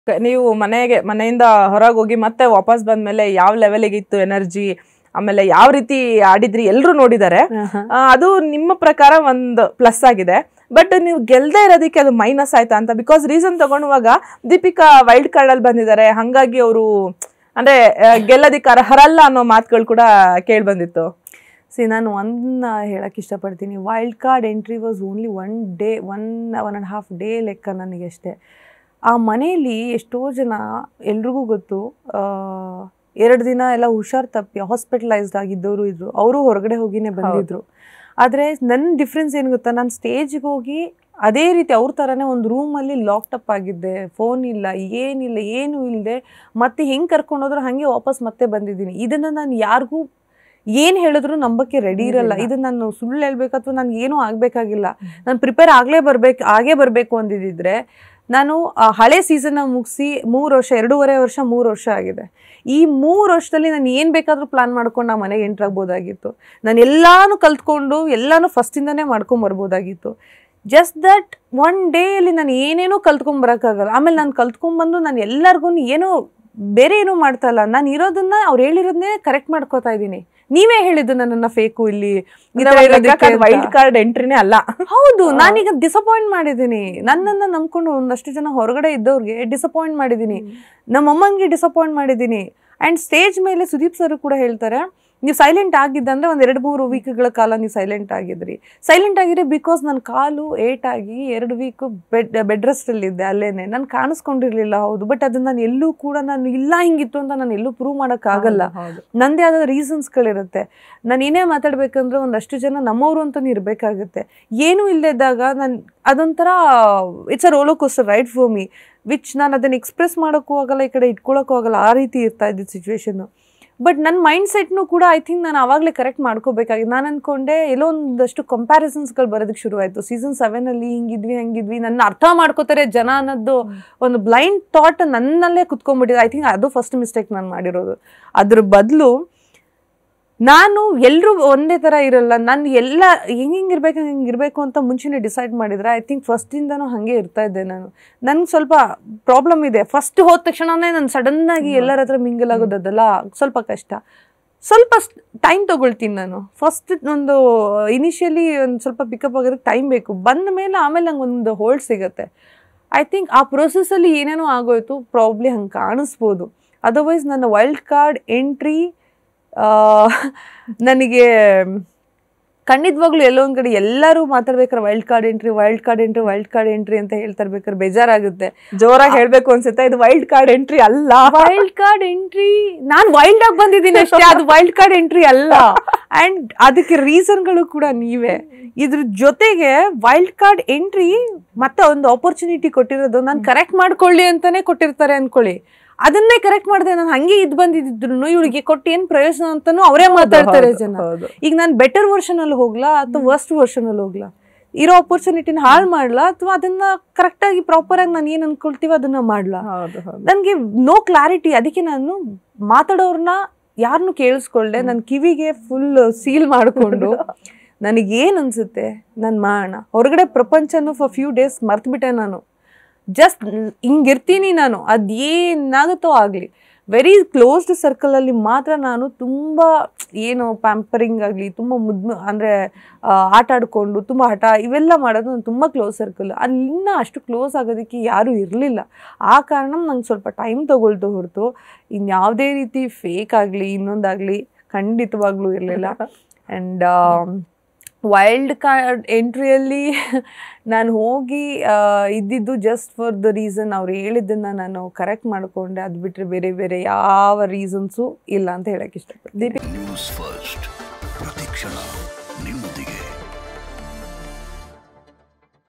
ಕ- ನೀವು ಮನೆಗೆ ಮನೆಯಿಂದ ಹೊರಗೆ ಹೋಗಿ ಮತ್ತೆ ವಾಪಸ್ ಬಂದ್ಮೇಲೆ ಯಾವ ಲೆವೆಲಿಗೆ ಇತ್ತು ಎನರ್ಜಿ ಆಮೇಲೆ ಯಾವ ರೀತಿ ಆಡಿದ್ರಿ ಎಲ್ಲರೂ ನೋಡಿದ್ದಾರೆ ಆ, ಅದು ನಿಮ್ಮ ಪ್ರಕಾರ ಒಂದು ಪ್ಲಸ್ ಆಗಿದೆ ಬಟ್ ನೀವು ಗೆಲ್ದೇ ಇರೋದಕ್ಕೆ ಅದು ಮೈನಸ್ ಆಯ್ತಾ ಅಂತ ಬಿಕಾಸ್ ರೀಸನ್ ತಗೊಳುವಾಗ ದೀಪಿಕಾ ವೈಲ್ಡ್ ಕಾರ್ಡ್ ಅಲ್ಲಿ ಬಂದಿದ್ದಾರೆ ಹಂಗಾಗಿ ಅವರು ಅಂದ್ರೆ ಆ, ಗೆಲ್ಲೋದಿಕ್ಕೆ ಅರ್ಹರಲ್ಲ ಅನ್ನೋ ಮಾತುಗಳು ಕೂಡ ಕೇಳಿ ಬಂದಿತ್ತು ಸಿ ನಾನು ಒಂದನ್ನ ಹೇಳಕ್ಕೆ ಇಷ್ಟಪಡ್ತೀನಿ wild card entry was only one day one one and half day ಲೆಕ್ಕ ನನಗೆ ಅಷ್ಟೇ ಆ ಮನೆಯಲ್ಲಿ ಎಷ್ಟೋ ಜನ ಎಲ್ರಿಗೂ ಗೊತ್ತು ಆ, ಎರಡು ದಿನ ಎಲ್ಲ ಹುಷಾರ್ ತಪ್ಪಿ ಹಾಸ್ಪಿಟಲೈಸ್ಡ್ ಆಗಿದ್ದವರು ಇದ್ರು ಅವರು ಹೊರಗಡೆ ಹೋಗಿನೇ ಬಂದಿದ್ರು ಆದರೆ ನನ್ನ ಡಿಫ್ರೆನ್ಸ್ ಏನು ಗೊತ್ತಾ ನಾನು ಸ್ಟೇಜ್ಗೆ ಹೋಗಿ ಅದೇ ರೀತಿ ಅವ್ರ ಥರನೇ ಒಂದು ರೂಮಲ್ಲಿ ಲಾಕ್ಟಪ್ ಆಗಿದ್ದೆ ಫೋನ್ ಇಲ್ಲ ಏನಿಲ್ಲ ಏನು ಇಲ್ಲದೆ ಮತ್ತೆ ಹೆಂಗೆ ಕರ್ಕೊಂಡೋದ್ರು ಹಾಗೆ ವಾಪಸ್ ಮತ್ತೆ ಬಂದಿದ್ದೀನಿ ಇದನ್ನು ನಾನು ಯಾರಿಗೂ ಏನು ಹೇಳಿದ್ರು ನಂಬಕ್ಕೆ ರೆಡಿ ಇರಲ್ಲ ಇದು ನಾನು ಸುಳ್ಳು ಹೇಳ್ಬೇಕು ಅಥವಾ ನನಗೆ ಏನೂ ಆಗಬೇಕಾಗಿಲ್ಲ ನಾನು ಪ್ರಿಪೇರ್ ಆಗಲೇ ಬರ್ಬೇಕು ಆಗೇ ಬರಬೇಕು ಅಂದಿದ್ದಿದ್ರೆ ನಾನು ಆ ಹಳೆ ಸೀಸನ್ನ ಮುಗಿಸಿ ಮೂರು ವರ್ಷ ಎರಡೂವರೆ ವರ್ಷ ಮೂರು ವರ್ಷ ಆಗಿದೆ ಈ ಮೂರು ವರ್ಷದಲ್ಲಿ ನಾನು ಏನು ಬೇಕಾದರೂ ಪ್ಲಾನ್ ಮಾಡ್ಕೊಂಡು ಆ ಮನೆಗೆ ಎಂಟ್ರ್ ಆಗ್ಬೋದಾಗಿತ್ತು ನಾನು ಎಲ್ಲಾನು ಕಲ್ತ್ಕೊಂಡು ಎಲ್ಲಾನು ಫಸ್ಟಿಂದನೇ ಮಾಡ್ಕೊಂಡು ಬರ್ಬೋದಾಗಿತ್ತು ಜಸ್ಟ್ ದಟ್ ಒನ್ ಡೇಯಲ್ಲಿ ನಾನು ಏನೇನೋ ಕಲ್ತ್ಕೊಂಡ್ ಬರೋಕ್ಕಾಗಲ್ಲ ಆಮೇಲೆ ನಾನು ಕಲ್ತ್ಕೊಂಡ್ಬಂದು ನಾನು ಎಲ್ಲರಿಗೂ ಏನೋ ಬೇರೆ ಏನೂ ಮಾಡ್ತಾ ಇಲ್ಲ ನಾನು ಇರೋದನ್ನ ಅವ್ರು ಹೇಳಿರೋದನ್ನೇ ಕರೆಕ್ಟ್ ಮಾಡ್ಕೋತಾ ಇದ್ದೀನಿ ನೀವೇ ಹೇಳಿದ್ದು ನನ್ನನ್ನ ಫೇಕು ಇಲ್ಲಿ ಈ ಥರ ಇರೋದಕ್ಕೆ ಅಂತ. ವೈಲ್ಡ್ ಕಾರ್ಡ್ ಎಂಟ್ರಿನೇ ಅಲ್ಲ ಹೌದು ನಾನೀಗ ಡಿಸಪಾಯಿಂಟ್ ಮಾಡಿದ್ದೀನಿ ನನ್ನನ್ನ ನಂಬ್ಕೊಂಡು ಒಂದಷ್ಟು ಜನ ಹೊರಗಡೆ ಇದ್ದವ್ರಿಗೆ ಡಿಸಪಾಯಿಂಟ್ ಮಾಡಿದ್ದೀನಿ ನಮ್ಮ ಅಮ್ಮನಿಗೆ ಡಿಸಪಾಯಿಂಟ್ ಮಾಡಿದ್ದೀನಿ ಆ್ಯಂಡ್ ಸ್ಟೇಜ್ ಮೇಲೆ ಸುದೀಪ್ ಸರ್ ಕೂಡ ಹೇಳ್ತಾರೆ ನೀವು ಸೈಲೆಂಟ್ ಆಗಿದ್ದಂದ್ರೆ ಒಂದು ಎರಡು ಮೂರು ವೀಕ್ಗಳ ಕಾಲ ನೀವು ಸೈಲೆಂಟ್ ಆಗಿದ್ರಿ ಸೈಲೆಂಟ್ ಆಗಿರಿ ಬಿಕಾಸ್ ನನ್ನ ಕಾಲು ಏಟಾಗಿ ಎರಡು ವೀಕು ಬೆಡ್ ಬೆಡ್ ರೆಸ್ಟಲ್ಲಿದ್ದೆ ಅಲ್ಲೇನೆ ನಾನು ಕಾಣಿಸ್ಕೊಂಡಿರ್ಲಿಲ್ಲ ಹೌದು ಬಟ್ ಅದನ್ನ ನಾನು ಎಲ್ಲೂ ಕೂಡ ನಾನು ಇಲ್ಲ ಹಿಂಗಿತ್ತು ಅಂತ ನಾನು ಎಲ್ಲೂ ಪ್ರೂವ್ ಮಾಡೋಕ್ಕಾಗಲ್ಲ ನಂದೇ ಆದ ರೀಸನ್ಸ್ಗಳಿರುತ್ತೆ ನಾನು ಏನೇ ಮಾತಾಡ್ಬೇಕಂದ್ರೆ ಒಂದಷ್ಟು ಜನ ನಮ್ಮವರು ಅಂತಲೂ ಇರಬೇಕಾಗುತ್ತೆ ಏನೂ ಇಲ್ಲದಾಗ ನಾನು ಅದೊಂಥರ it's a roller coaster right for me which ನಾನು ಅದನ್ನು ಎಕ್ಸ್ಪ್ರೆಸ್ ಮಾಡೋಕ್ಕೂ ಆಗಲ್ಲ ಈ ಕಡೆ ಇಟ್ಕೊಳ್ಳೋಕ್ಕೂ ಆಗಲ್ಲ ಆ ರೀತಿ ಇರ್ತಾ ಇದ್ದಿದ್ದು ಸಿಚುವೇಶನ್ನು ಬಟ್ ನನ್ನ ಮೈಂಡ್ ಸೆಟ್ನು ಕೂಡ ಐ ಥಿಂಕ್ ನಾನು ಆವಾಗಲೇ ಕರೆಕ್ಟ್ ಮಾಡ್ಕೋಬೇಕಾಗಿತ್ತು ನಾನು ಅಂದ್ಕೊಂಡೆ ಎಲ್ಲೋ ಒಂದಷ್ಟು ಕಂಪ್ಯಾರಿಸನ್ಸ್ಗಳು ಬರೋದಕ್ಕೆ ಶುರುವಾಯಿತು ಸೀಸನ್ ಸೆವೆನಲ್ಲಿ ಹಿಂಗಿದ್ವಿ ಹಂಗಿದ್ವಿ ನನ್ನ ಅರ್ಥ ಮಾಡ್ಕೋತಾರೆ ಜನ ಅನ್ನೋದು ಒಂದು ಬ್ಲೈಂಡ್ ಥಾಟ್ ನನ್ನಲ್ಲೇ ಕುತ್ಕೊಂಡ್ಬಿಟ್ಟಿದೆ ಐ ಥಿಂಕ್ ಅದು ಫಸ್ಟ್ ಮಿಸ್ಟೇಕ್ ನಾನು ಮಾಡಿರೋದು ಅದ್ರ ಬದಲು ನಾನು ಎಲ್ಲರೂ ಒಂದೇ ಥರ ಇರಲ್ಲ ನಾನು ಎಲ್ಲ ಹೆಂಗೆ ಹಿಂಗೆ ಇರ್ಬೇಕು ಹಿಂಗೆ ಇರಬೇಕು ಅಂತ ಮುಂಚೆನೇ ಡಿಸೈಡ್ ಮಾಡಿದ್ರೆ ಐ ಥಿಂಕ್ ಫಸ್ಟಿಂದನೂ ಹಾಗೆ ಇರ್ತಾ ಇದ್ದೆ ನಾನು ನನಗೆ ಸ್ವಲ್ಪ ಪ್ರಾಬ್ಲಮ್ ಇದೆ ಫಸ್ಟ್ ಹೋದ ತಕ್ಷಣನೇ ನಾನು ಸಡನ್ನಾಗಿ ಎಲ್ಲರ ಹತ್ರ ಮಿಂಗಲ್ ಆಗೋದಲ್ಲ ಸ್ವಲ್ಪ ಕಷ್ಟ ಸ್ವಲ್ಪ ಟೈಮ್ ತೊಗೊಳ್ತೀನಿ ನಾನು ಫಸ್ಟ್ ಒಂದು ಇನಿಷಿಯಲಿ ಒಂದು ಸ್ವಲ್ಪ ಪಿಕಪ್ ಆಗೋದಕ್ಕೆ ಟೈಮ್ ಬೇಕು ಬಂದ ಮೇಲೆ ಆಮೇಲೆ ನಂಗೆ ಒಂದು ಹೋಲ್ಡ್ ಸಿಗುತ್ತೆ ಐ ಥಿಂಕ್ ಆ ಪ್ರೊಸೆಸ್ಸಲ್ಲಿ ಏನೇನೋ ಆಗೋಯ್ತು ಪ್ರಾಬ್ಲಿ ಹಂಗೆ ಕಾಣಿಸ್ಬೋದು ಅದರ್ವೈಸ್ ನನ್ನ ವೈಲ್ಡ್ ಕಾರ್ಡ್ ಎಂಟ್ರಿ ನನಗೆ ಖಂಡಿತವಾಗ್ಲೂ ಎಲ್ಲೋ ಒಂದು ಕಡೆ ಎಲ್ಲರೂ ಮಾತಾಡ್ಬೇಕಾದ್ರೆ wild card entry wild card entry wild card entry ಅಂತ ಹೇಳ್ತಾ ಇರ್ಬೇಕಾದ್ರೆ ಬೇಜಾರಾಗುತ್ತೆ ಜೋರಾಗಿ ಹೇಳ್ಬೇಕು ಅನ್ಸುತ್ತೆ ಇದು ವೈಲ್ಡ್ ಕಾರ್ಡ್ ಎಂಟ್ರಿ ಅಲ್ಲ ವೈಲ್ಡ್ ಕಾರ್ಡ್ ಎಂಟ್ರಿ ನಾನು ವೈಲ್ಡ್ ಆಗಿ ಬಂದಿದ್ದೀನಿ ಅಷ್ಟೇ ಅದು ವೈಲ್ಡ್ ಕಾರ್ಡ್ ಎಂಟ್ರಿ ಅಲ್ಲ ಅಂಡ್ ಅದಕ್ಕೆ ರೀಸನ್ಗಳು ಕೂಡ ನೀವೇ ಇದ್ರ ಜೊತೆಗೆ ವೈಲ್ಡ್ ಕಾರ್ಡ್ ಎಂಟ್ರಿ ಮತ್ತೆ ಒಂದು ಆಪರ್ಚುನಿಟಿ ಕೊಟ್ಟಿರೋದು ನಾನು ಕರೆಕ್ಟ್ ಮಾಡ್ಕೊಳ್ಳಿ ಅಂತಾನೆ ಕೊಟ್ಟಿರ್ತಾರೆ ಅನ್ಕೊಳ್ಳಿ ಅದನ್ನೇ ಕರೆಕ್ಟ್ ಮಾಡಿದೆ ನಾನು ಹಂಗೆ ಇದ್ ಬಂದಿದ್ರು ಇವಳಿಗೆ ಕೊಟ್ಟು ಏನ್ ಪ್ರಯೋಜನ ಅಂತಾನು ಅವರೇ ಮಾತಾಡ್ತಾರೆ ಜನ ಹೌದು ಈಗ ನಾನು ಬೆಟರ್ ವರ್ಷನ್ ಅಲ್ಲಿ ಹೋಗ್ಲಾ ಅಥವಾ ವರ್ಸ್ಟ್ ವರ್ಷನ್ ಅಲ್ಲಿ ಹೋಗ್ಲಾ ಇರೋ ಆಪರ್ಚುನಿಟಿನ ಹಾಳು ಮಾಡ್ಲಾ ಅಥವಾ ಅದನ್ನ ಕರೆಕ್ಟ್ ಆಗಿ ಪ್ರಾಪರ್ ಆಗಿ ನಾನು ಏನ್ ಅನ್ಕೊಳ್ತೀವಿ ಅದನ್ನ ಮಾಡ್ಲಾ ಹೌದು ಹೌದು ನನಗೆ ನೋ ಕ್ಲಾರಿಟಿ ಅದಕ್ಕೆ ನಾನು ಮಾತಾಡೋರ್ನ ಯಾರನ್ನು ಕೇಳಿಸ್ಕೊಳ್ದೆ ನನ್ನ ಕಿವಿಗೆ ಫುಲ್ ಸೀಲ್ ಮಾಡಿಕೊಂಡು ನನಗೇನು ಅನ್ಸುತ್ತೆ ನಾನು ಮಾಡೋಣ ಹೊರಗಡೆ ಪ್ರಪಂಚನ ಫಾರ್ ಫ್ಯೂ ಡೇಸ್ ಮರ್ತ್ಬಿಟ್ಟೆ ನಾನು ಜಸ್ಟ್ ಹಿಂಗಿರ್ತೀನಿ ನಾನು ಅದೇನಾಗುತ್ತೋ ಆಗಲಿ ವೆರಿ ಕ್ಲೋಸ್ಡ್ ಸರ್ಕಲಲ್ಲಿ ಮಾತ್ರ ನಾನು ತುಂಬ ಏನು ಪ್ಯಾಂಪರಿಂಗ್ ಆಗಲಿ ತುಂಬ ಮುದ್ದು ಅಂದರೆ ಆಟ ಆಡಿಕೊಂಡು ತುಂಬ ಹಠ ಇವೆಲ್ಲ ಮಾಡೋದು ನಾನು ತುಂಬ ಕ್ಲೋಸ್ ಸರ್ಕಲ್ ಅಲ್ಲಿಂದ ಅಷ್ಟು ಕ್ಲೋಸ್ ಆಗೋದಕ್ಕೆ ಯಾರೂ ಇರಲಿಲ್ಲ ಆ ಕಾರಣ ನಂಗೆ ಸ್ವಲ್ಪ ಟೈಮ್ ತೊಗೊಳ್ತು ಹೊರತು ಇನ್ಯಾವುದೇ ರೀತಿ ಫೇಕ್ ಆಗಲಿ ಇನ್ನೊಂದಾಗಲಿ ಖಂಡಿತವಾಗ್ಲೂ ಇರಲಿಲ್ಲ ಆ್ಯಂಡ್ ವೈಲ್ಡ್ ಕಾರ್ಡ್ ಎಂಟ್ರಿಯಲ್ಲಿ ನಾನು ಹೋಗಿ ಆ, ಇದ್ದಿದ್ದು ಜಸ್ಟ್ ಫಾರ್ ದ ರೀಸನ್ ಅವ್ರು ಹೇಳಿದ್ದನ್ನು ನಾನು ಕರೆಕ್ಟ್ ಮಾಡಿಕೊಂಡೆ ಅದು ಬಿಟ್ಟರೆ ಬೇರೆ ಬೇರೆ ಯಾವ ರೀಸನ್ಸು ಇಲ್ಲ ಅಂತ ಹೇಳಕ್ಕೆ ಇಷ್ಟಪಡ್ತೀನಿ ದೀಪಿ ನ್ಯೂಸ್ ಫಸ್ಟ್ ಪ್ರತಿಕ್ಷಣ ನಿಮ್ಮೊಂದಿಗೆ